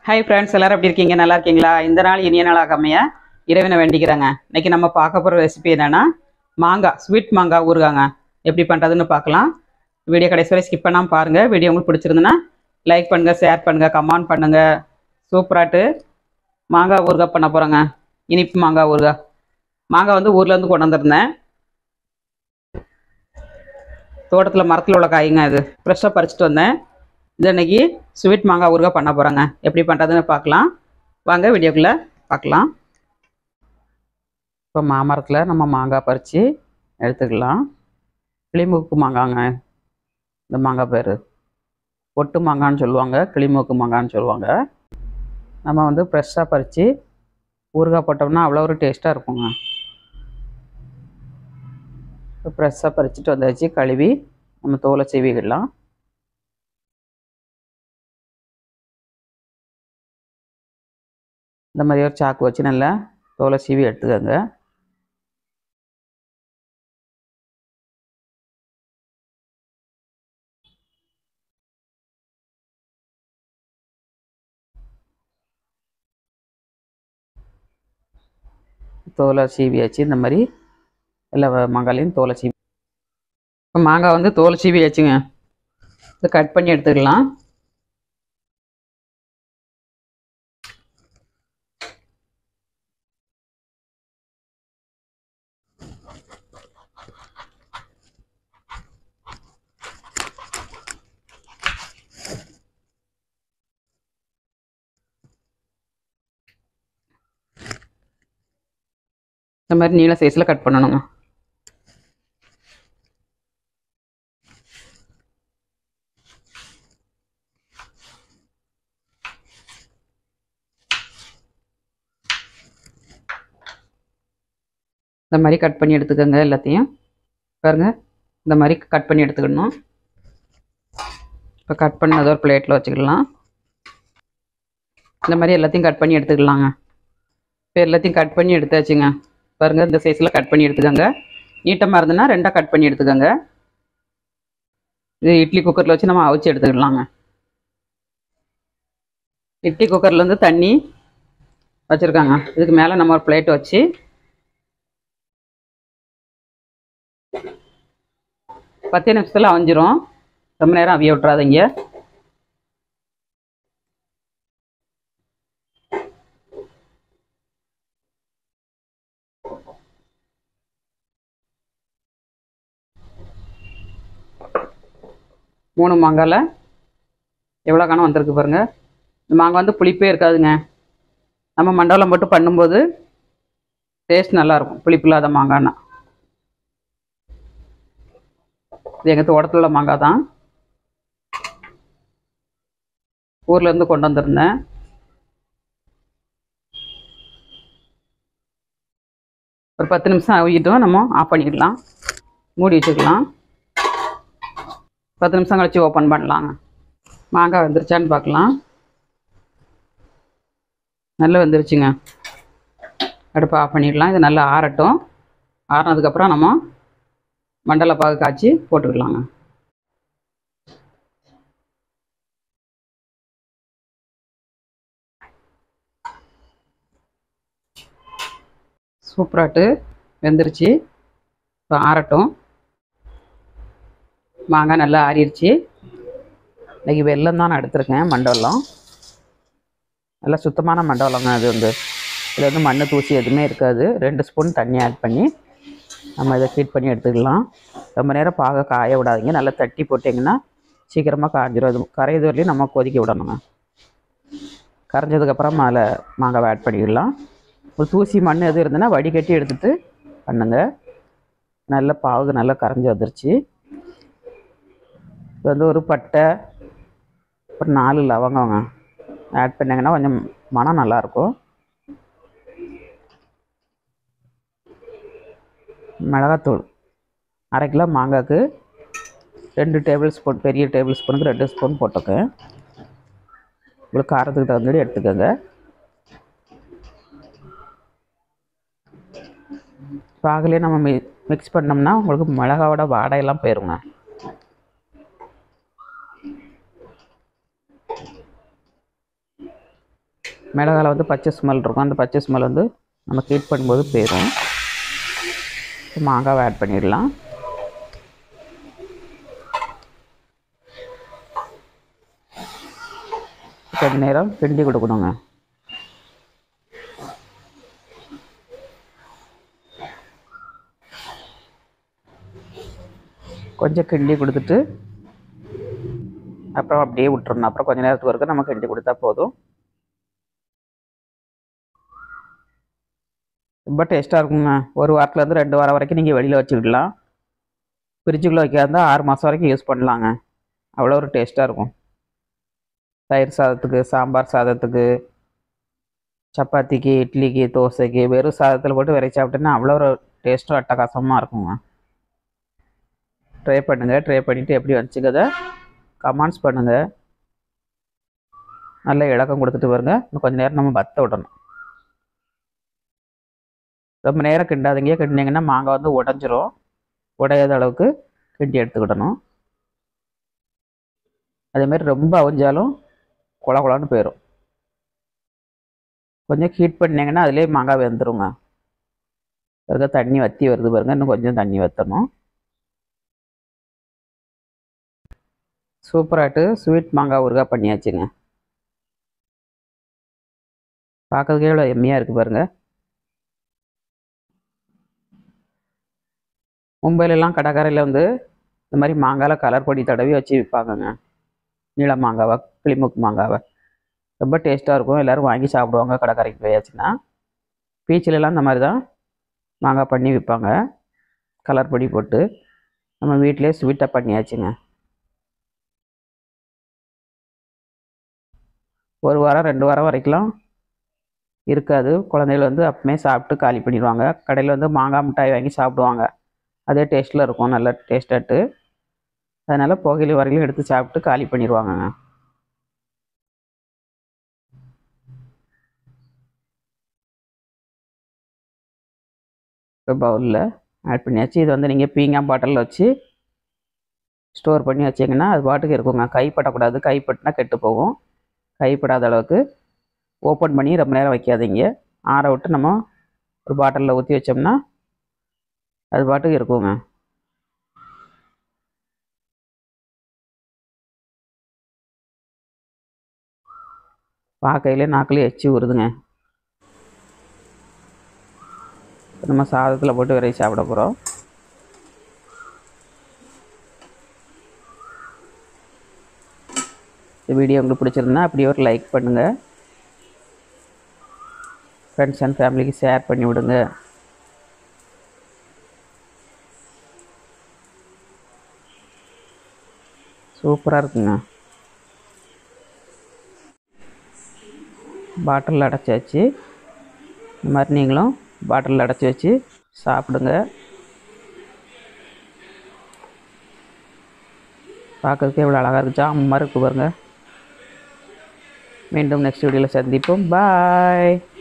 hi friends எல்லாரும் எப்படி இருக்கீங்க நல்லா இருக்கீங்களா இந்த நாள் இனிய நாளாக அமைய இறைவனை வேண்டிக்கிறேங்க இன்னைக்கு நம்ம பார்க்க போகிற ரெசிபி என்னன்னா மாங்காய் ஸ்வீட் மாங்காய் ஊறுகாங்க எப்படி பண்ணுறதுன்னு பார்க்கலாம் வீடியோ கடைசி வரை ஸ்கிப் பண்ணாமல் பாருங்கள் வீடியோ உங்களுக்கு பிடிச்சிருந்துன்னா லைக் பண்ணுங்கள் ஷேர் பண்ணுங்கள் கமெண்ட் பண்ணுங்கள் சூப்பராட்டு மாங்காய் ஊறுகாய் பண்ண போகிறேங்க இனிப்பு மாங்காய் ஊறுகாய் மாங்காய் வந்து ஊர்லேருந்து கொண்டு வந்திருந்தேன் தோட்டத்தில் மரத்தில் உள்ள காய்ங்க இது ஃப்ரெஷ்ஷாக பறிச்சுட்டு வந்தேன் இது இன்னைக்கு ஸ்வீட் மாங்காய் ஊறுகாய் பண்ண போகிறேங்க எப்படி பண்ணுறதுன்னு பார்க்கலாம் வாங்க வீடியோக்குள்ளே பார்க்கலாம் இப்போ மாமரத்தில் நம்ம மாங்காய் பறித்து எடுத்துக்கலாம் கிளிமூக்கு மாங்காங்க இந்த மாங்காய் பேர் ஒட்டு மாங்கான்னு சொல்லுவாங்க கிளிமூக்கு மாங்கான்னு சொல்லுவாங்க நம்ம வந்து ஃப்ரெஷ்ஷாக பறித்து ஊறுகாய் போட்டோம்னா அவ்வளோ ஒரு டேஸ்ட்டாக இருக்குங்க இப்போ ஃப்ரெஷ்ஷாக பறிச்சுட்டு வந்தாச்சு கழுவி நம்ம தோலை சீவிக்கிடலாம் இந்த மாதிரி ஒரு சாக்கு வச்சு நல்லா தோலை சீவி எடுத்துக்கோங்க தோலை சீவியாச்சு இந்த மாதிரி எல்லா வ- மாங்காயிலையும் தோலை சீவி இப்போ மாங்காய் வந்து தோலை சீவியாச்சுங்க இதை கட் பண்ணி எடுத்துக்கலாம் இந்த மாதிரி நீள சைஸில் கட் பண்ணணுங்க இந்த மாதிரி கட் பண்ணி எடுத்துக்கோங்க எல்லாத்தையும் பாருங்க இந்த மாதிரி கட் பண்ணி எடுத்துக்கணும் இப்போ கட் பண்ணதை ஒரு பிளேட்டில் வச்சுக்கலாம் இந்த மாதிரி எல்லாத்தையும் கட் பண்ணி எடுத்துக்கலாங்க இப்போ எல்லாத்தையும் கட் பண்ணி எடுத்தாச்சுங்க பாருங்க இந்த சைஸில் கட் பண்ணி எடுத்துக்கோங்க நீட்டமாக இருந்ததுன்னா ரெண்டாக கட் பண்ணி எடுத்துக்கோங்க இது இட்லி குக்கரில் வச்சு நம்ம அவிச்சு எடுத்துக்கலாங்க இட்லி குக்கரில் வந்து தண்ணி வச்சுருக்காங்க இதுக்கு மேலே நம்ம ஒரு பிளேட் வச்சு பத்தே நிமிஷத்தில் அவிஞ்சிரும் ரொம்ப நேரம் அவிய விட்றாதீங்க மூணு மாங்காயில் எவ்வளோ கணம் வந்திருக்கு பாருங்க இந்த மாங்காய் வந்து புளிப்பே இருக்காதுங்க நம்ம மண்டபம் போட்டு பண்ணும்போது டேஸ்ட் நல்லாயிருக்கும் புளிப்பு இல்லாத மாங்காய்னா இது எங்கள் தோட்டத்தில் உள்ள மாங்காய் தான் ஊர்லேருந்து கொண்டு வந்திருந்தேன் ஒரு பத்து நிமிஷம் அவிக்கிட்டும் நம்ம ஆஃப் பண்ணிக்கலாம் மூடி வச்சுக்கலாம் பத்து நிமிஷம் கழிச்சு ஓப்பன் பண்ணலாங்க மாங்காய் வெந்துருச்சான்னு பார்க்கலாம் நல்லா வெந்துருச்சுங்க அடுப்பை ஆஃப் பண்ணிடலாம் இது நல்லா ஆறட்டும் ஆறினதுக்கப்புறம் நம்ம மண்டல பாகு காய்ச்சி போட்டுக்கலாங்க சூப்பராட்டு வெந்துருச்சு இப்போ ஆறட்டும் மாங்காய் நல்லா ஆறிடுச்சு இன்னைக்கு வெல்லம் தான் நான் எடுத்திருக்கேன் மண்டவெல்லம் நல்லா சுத்தமான மண்டவெல்லங்க அது வந்து இதில் வந்து மண் தூசி எதுவுமே இருக்காது ரெண்டு ஸ்பூன் தண்ணி ஆட் பண்ணி நம்ம இதை ஹீட் பண்ணி எடுத்துக்கலாம் ரொம்ப நேரம் பாக காய விடாதீங்க நல்லா தட்டி போட்டிங்கன்னா சீக்கிரமாக காஞ்சிரும் அது கரையிறது வரலையும் நம்ம கொதிக்க விடணுங்க கரைஞ்சதுக்கப்புறம் அதில் மாங்காவை ஆட் பண்ணிக்கலாம் ஒரு தூசி மண் எதுவும் இருந்ததுன்னா வடிகட்டி எடுத்துகிட்டு பண்ணுங்க நல்ல பாகு நல்லா கரைஞ்சி வந்துருச்சு இது வந்து ஒரு பட்டை ஒரு நாலு லவங்கங்க ஆட் பண்ணிங்கன்னா கொஞ்சம் மனம் நல்லாயிருக்கும் மிளகாத்தூள் அரை கிலோ மாங்காய்க்கு ரெண்டு டேபிள் ஸ்பூன் பெரிய டேபிள் ஸ்பூனுக்கு ரெண்டு ஸ்பூன் போட்டுக்கேன் உங்களுக்கு காரத்துக்கு தகுந்தபடி எடுத்துக்கோங்க பாகலே நம்ம மி மிக்ஸ் பண்ணோம்னா உங்களுக்கு மிளகாவோட வாடையெல்லாம் போயிருங்க மிளகால வந்து பச்சை ஸ்மெல் இருக்கும் அந்த பச்சை ஸ்மெல் வந்து நம்ம ஹீட் பண்ணும்போது போயிடும் மாங்காவை ஆட் பண்ணிடலாம் கொஞ்ச நேரம் கிண்டி கொடுக்கணுங்க கொஞ்சம் கிண்டி கொடுத்துட்டு அப்புறம் அப்படியே விட்டுறணும் அப்புறம் கொஞ்ச நேரத்துக்கு வரைக்கும் நம்ம கிண்டி கொடுத்தா போதும் ரொம்ப டேஸ்ட்டாக இருக்குங்க ஒரு வாரத்துலேருந்து ரெண்டு வாரம் வரைக்கும் நீங்கள் வெளியில் வச்சுக்கிடலாம் ஃப்ரிட்ஜுக்குள்ளே வைக்காத ஆறு மாதம் வரைக்கும் யூஸ் பண்ணலாங்க அவ்வளோ ஒரு டேஸ்ட்டாக இருக்கும் தயிர் சாதத்துக்கு சாம்பார் சாதத்துக்கு சப்பாத்திக்கு இட்லிக்கு தோசைக்கு வெறும் சாதத்தில் போட்டு விரைச்சி சாப்பிட்டோன்னா அவ்வளோ ஒரு டேஸ்ட்டும் அட்டகாசமாக இருக்குங்க ட்ரை பண்ணுங்கள் ட்ரை பண்ணிவிட்டு எப்படி வந்துச்சுக்கதை கமெண்ட்ஸ் பண்ணுங்கள் நல்ல இலக்கம் கொடுத்துட்டு வருங்க இன்னும் கொஞ்சம் நேரம் நம்ம பற்ற விடணும் ரொம்ப நேரம் கிண்டாதீங்க கிண்டிங்கன்னா மாங்காய் வந்து உடஞ்சிரும் உடையாத அளவுக்கு கிண்டி எடுத்துக்கிடணும் அதேமாதிரி ரொம்ப அவிஞ்சாலும் குழ குழன்னு போயிடும் கொஞ்சம் ஹீட் பண்ணிங்கன்னா அதிலே மாங்காய் வெந்துருங்க பாருங்க தண்ணி வற்றி வருது பாருங்க இன்னும் கொஞ்சம் தண்ணி வற்றணும் சூப்பராகிட்டு ஸ்வீட் மாங்காய் ஊறுகாய் பண்ணியாச்சுங்க பார்க்கறதுக்கே எவ்வளோ எம்மியாக இருக்குது பாருங்கள் மும்பையிலலாம் கடைக்காரையில் வந்து இந்த மாதிரி மாங்காயில் கலர் பொடி தடவி வச்சு விற்பாங்கங்க நீள மாங்காவை கிளிமுக்கு மாங்காவை ரொம்ப டேஸ்ட்டாக இருக்கும் எல்லோரும் வாங்கி சாப்பிடுவாங்க கடைக்காரைக்கு போயாச்சுன்னா பீச்சிலலாம் இந்த மாதிரி தான் மாங்காய் பண்ணி விற்பாங்க கலர் பொடி போட்டு நம்ம வீட்டிலே ஸ்வீட்டாக பண்ணியாச்சுங்க ஒரு வாரம் ரெண்டு வாரம் வரைக்கும் இருக்காது குழந்தைகள் வந்து அப்பமே சாப்பிட்டு காலி பண்ணிடுவாங்க கடையில் வந்து மாங்காய் மிட்டாய் வாங்கி சாப்பிடுவாங்க அதே டேஸ்ட்டில் இருக்கும் நல்ல டேஸ்டாட்டு அதனால் புகையில வரையிலும் எடுத்து சாப்பிட்டு காலி பண்ணிடுவாங்கங்க இப்போ பவுலில் ஆட் பண்ணியாச்சு இது வந்து நீங்கள் பீங்கான் பாட்டிலில் வச்சு ஸ்டோர் பண்ணி வச்சிங்கன்னா அது பாட்டுக்கு இருக்குங்க கைப்படக்கூடாது கைப்பட்டினா கெட்டு போகும் கைப்படாத அளவுக்கு ஓப்பன் பண்ணி ரொம்ப நேரம் வைக்காதீங்க ஆற விட்டு நம்ம ஒரு பாட்டிலில் ஊற்றி வச்சோம்னா அது பாட்டுக்கு இருக்குங்க பார்க்கையிலே நாக்கிலே எச்சி வருதுங்க நம்ம சாதத்தில் போட்டு விரைச்சி சாப்பிட போகிறோம் இந்த வீடியோ உங்களுக்கு பிடிச்சிருந்தா அப்படியே ஒரு லைக் பண்ணுங்கள் ஃப்ரெண்ட்ஸ் அண்ட் ஃபேமிலிக்கு ஷேர் பண்ணி விடுங்க சூப்பராக இருக்குங்க பாட்டிலில் அடைச்சி வச்சு இந்த மாதிரி நீங்களும் பாட்டிலில் அடைச்சி வச்சு சாப்பிடுங்க பார்க்கறதுக்கு எவ்வளோ அழகாக இருக்குது ஜாம் மாதிரி இருக்கு பாருங்க மீண்டும் நெக்ஸ்ட் வீடியோவில் சந்திப்போம் பாய்